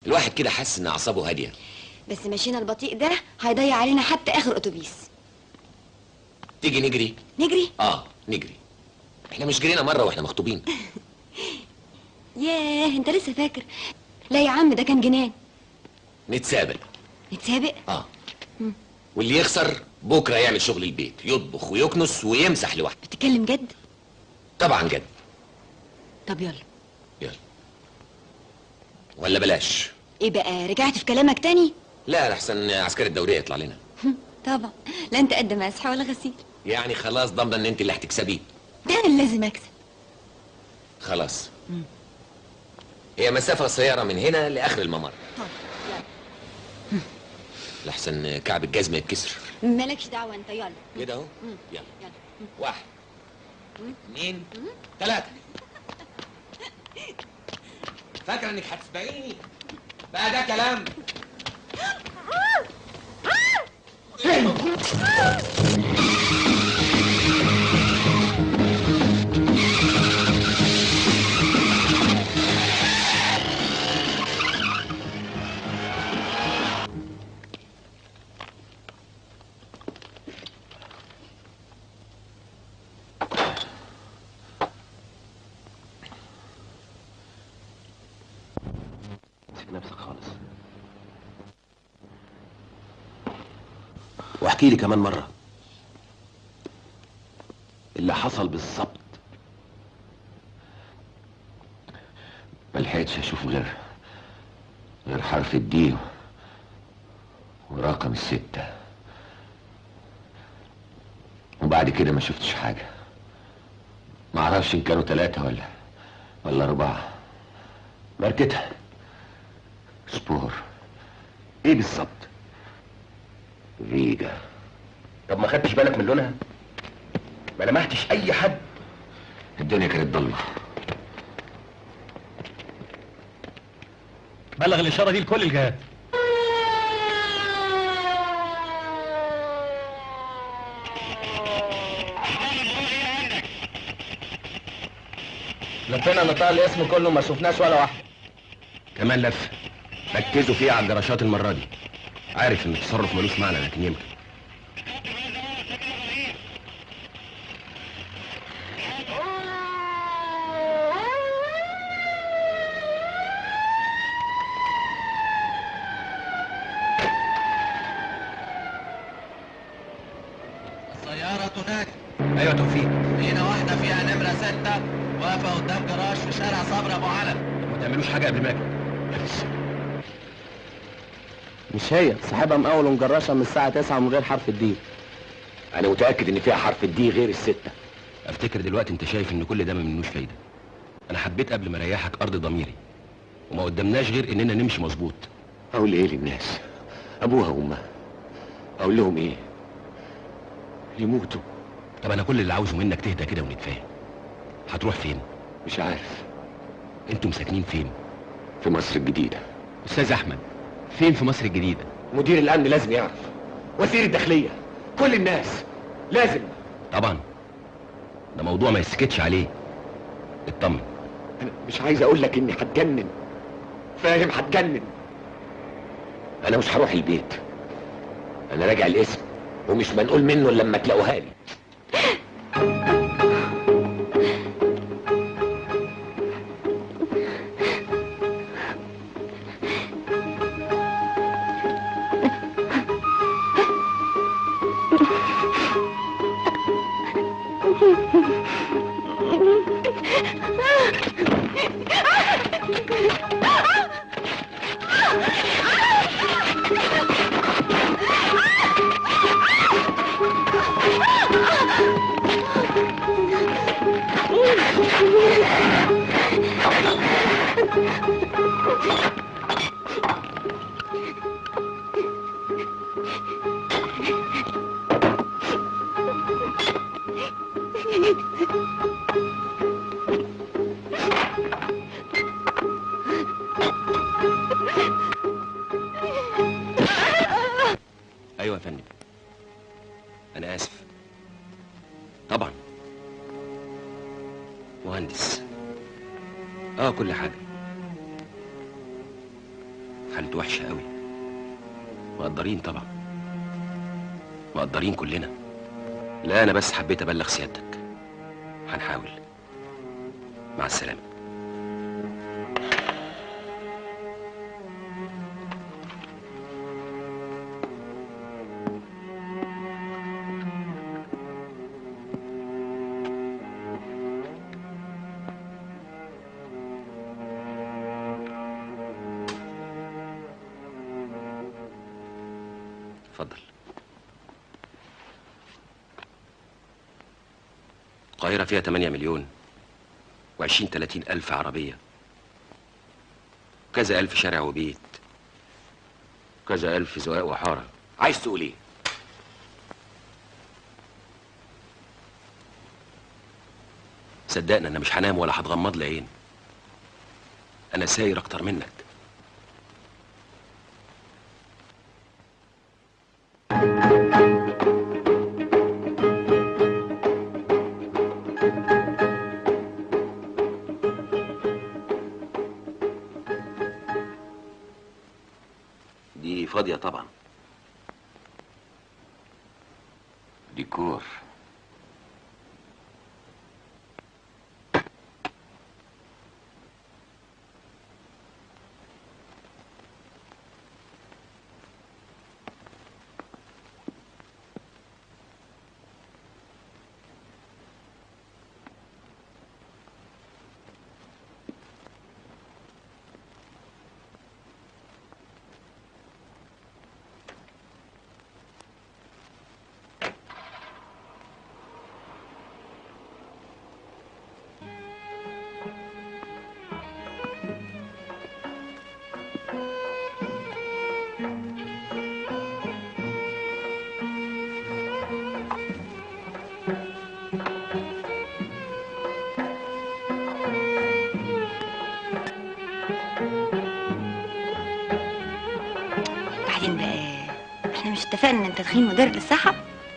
الواحد كده حاسس ان اعصابه هاديه بس مشينا البطيء ده هيضيع علينا حتى اخر اتوبيس تيجي نجري نجري اه نجري احنا مش جرينا مره واحنا مخطوبين ياه انت لسه فاكر لا يا عم ده كان جنان نتسابق نتسابق اه واللي يخسر بكره يعمل شغل البيت يطبخ ويكنس ويمسح لوحده بتتكلم جد طبعا جد طب يلا يلا ولا بلاش ايه بقى رجعت في كلامك تاني لا احسن عسكري الدوريه يطلع لنا طبعا لا انت قد مسح ولا غسيل يعني خلاص ضامنه ان انت اللي هتكسبيه ده انا اللي لازم اكسب خلاص هي مسافه قصيره من هنا لاخر الممر طب لحسن كعب الجزمه يتكسر يلا مالكش دعوه انت يلا كده اهو مم. يلا يلا واحد اثنين ثلاثة فاكرة انك هتسبقيني بقى ده كلام امسك نفسك خالص واحكي لي كمان مرة اللي حصل بالظبط ما لحقتش اشوف غير غير حرف الدي ورقم الستة وبعد كده ما شفتش حاجة ما اعرفش ان كانوا ثلاثة ولا ولا أربعة ماركتها سبور ايه بالظبط فيجا طب ما خدتش بالك من لونها ما لمحتش اي حد الدنيا كانت ضلمة بلغ الإشارة دي لكل الجهات لفينا نطاق الاسم كله ما شفناش ولا واحد كمان لف ركزوا فيها على الجراشات المرة دي عارف ان التصرف ملوش معنى لكن يمكن السيارة تنادي ايوه توفيق لينا واحدة فيها نمرة ستة واقفة قدام جراج في شارع صبري أبو علم ما تعملوش حاجة قبل ما اجي مش هي صاحبها مقاول ومجرشة من الساعة 9 من غير حرف الدين انا متأكد ان فيها حرف الدي غير الستة افتكر دلوقتي انت شايف ان كل ده ما منوش فايدة انا حبيت قبل ما اريحك ارض ضميري وما قدامناش غير اننا نمشي مظبوط اقول ايه للناس ابوها وامها اقول لهم ايه يموتوا طب انا كل اللي عاوزه منك تهدى كده ونتفاهم هتروح فين مش عارف انتم ساكنين فين في مصر الجديدة استاذ احمد فين في مصر الجديدة مدير الامن لازم يعرف وزير الداخلية كل الناس لازم طبعا ده موضوع ما يسكتش عليه اطمن انا مش عايز اقول لك اني هتجنن فاهم هتجنن انا مش هروح البيت انا راجع الاسم ومش منقول منه الا لما تلاقوها لي ايوه يا فندم انا اسف طبعا مهندس اه كل حاجه حالته وحشه قوي مقدرين طبعا مقدرين كلنا لا انا بس حبيت ابلغ سيادتك هنحاول مع السلامه اتفضل القاهرة فيها 8 مليون و20 30 ألف عربية كذا ألف شارع وبيت كذا ألف زواق وحارة عايز تقول ايه صدقني أنا مش هنام ولا هتغمض لي عين أنا ساير أكتر منك دي فاضية طبعا ديكور بعدين بقى احنا مش اتفقنا ان انت تخين مدير للصحة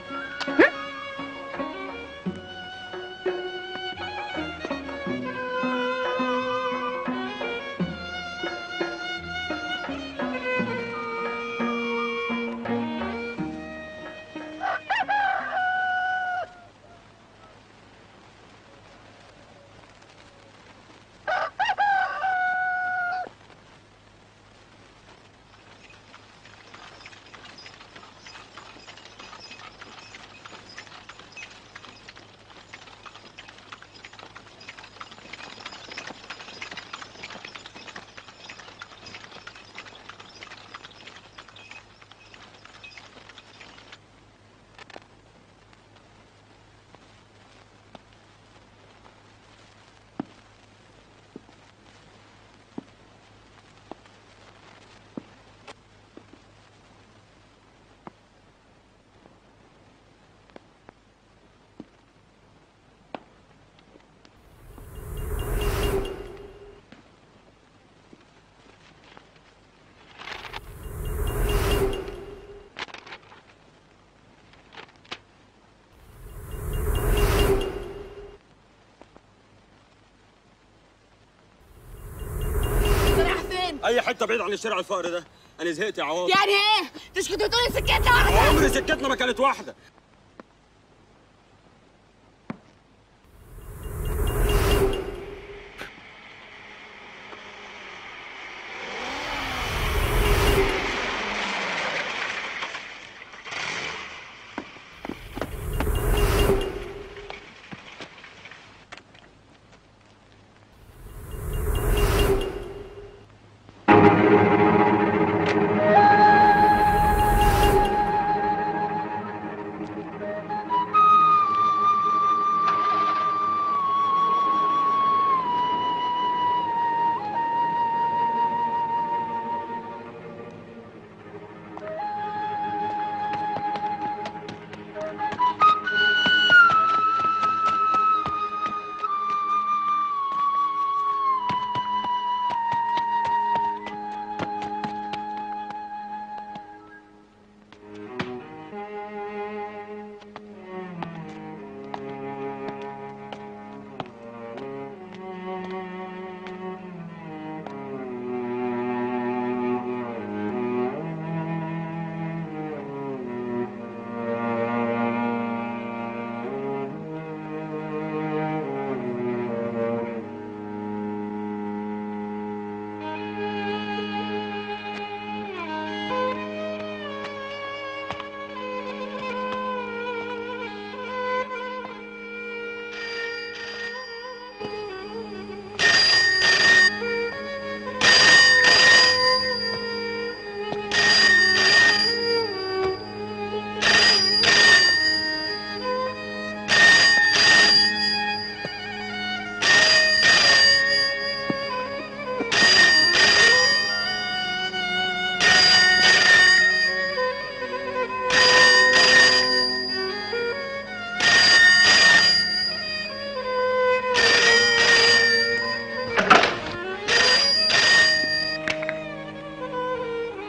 رايح فين؟ اي حته بعيد عن الشارع الفقر ده انا زهقت يا عوض يعني ايه؟ مش كنت بتقولي سكتنا ولا عمري سكتنا ما كانت واحده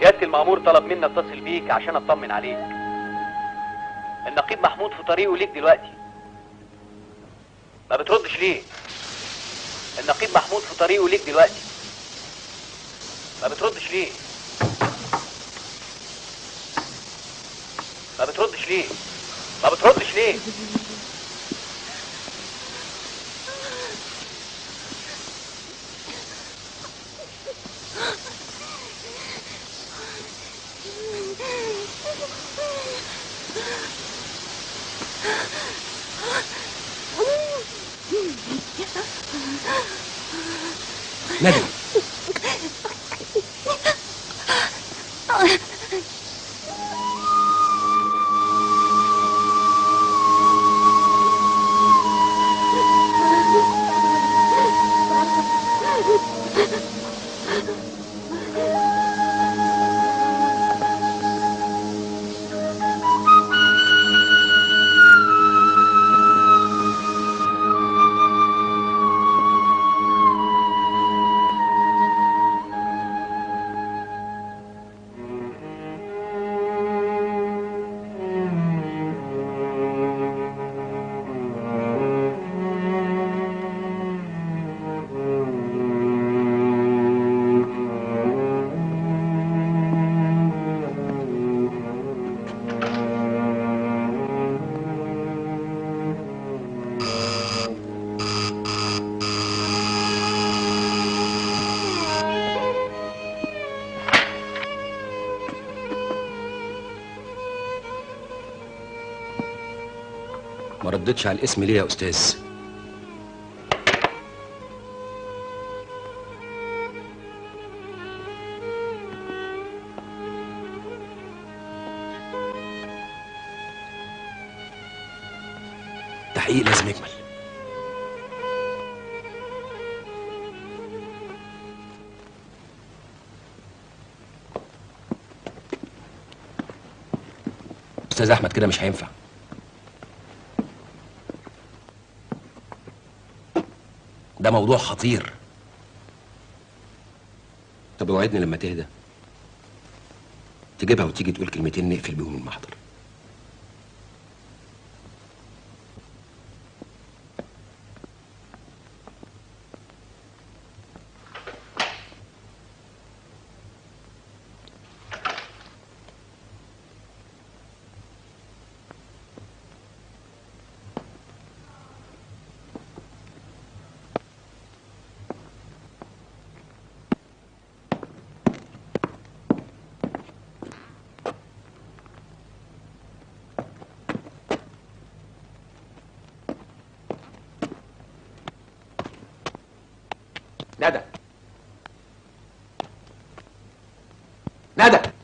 سيادة المأمور طلب مني اتصل بيك عشان اطمن عليك النقيب محمود في طريقه ليك دلوقتي ما بتردش ليه النقيب محمود في طريقه ليك دلوقتي ما بتردش ليه ما بتردش ليه ما بتردش ليه ندى ما ردتش على الاسم ليه يا استاذ تحقيق لازم يكمل استاذ احمد كده مش هينفع ده موضوع خطير طب اوعدني لما تهدى تجيبها وتيجي تقول كلمتين نقفل بيهم المحضر ندى ندى